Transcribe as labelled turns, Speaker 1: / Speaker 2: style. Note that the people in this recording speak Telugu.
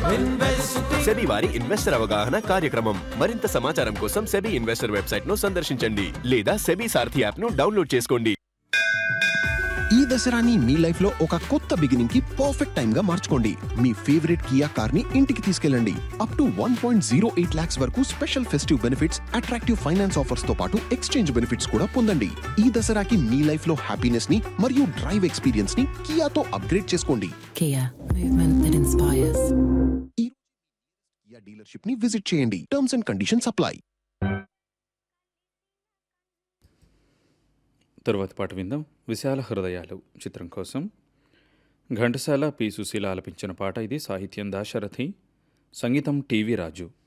Speaker 1: సెబీ వారి ఇన్వెస్టర్ అవగాహన కార్యక్రమం మరింత సమాచారం కోసం సెబీ ఇన్వెస్టర్ వెబ్సైట్ ను సందర్శించండి లేదా సెబీ సారథి యాప్ ను డౌన్లోడ్ చేసుకోండి
Speaker 2: ఈ దసరాని మీ లైఫ్ లో ఒక కొత్త బిగినింగ్ కి పర్ఫెక్ట్ టైం గా మార్చుకోండి మీ ఫేవరెట్ కియా కార్ ని ఇంటికి తీసుకెళ్ళండి up to one point zero eight lakhs వరకు special festive benefits attractive finance offers తో పాటు ఎక్స్చేంజ్ బెనిఫిట్స్ కూడా పొందండి ఈ దసరాకి మీ లైఫ్ లో హ్యాపీనెస్ ని మరియు డ్రైవ్ ఎక్స్పీరియన్స్ ని కియాతో అప్గ్రేడ్ చేసుకోండి
Speaker 3: Kia, movement that inspires.
Speaker 2: Kia dealership ని విజిట్ చేయండి టర్మ్స్ అండ్ కండిషన్స్ అప్లై
Speaker 4: తరువాత పాట విందాం విశాల హృదయాలు చిత్రం కోసం ఘంటసాల పి సుశీల ఆలపించిన పాట ఇది సాహిత్యం దాశరథి సంగీతం టీవీ రాజు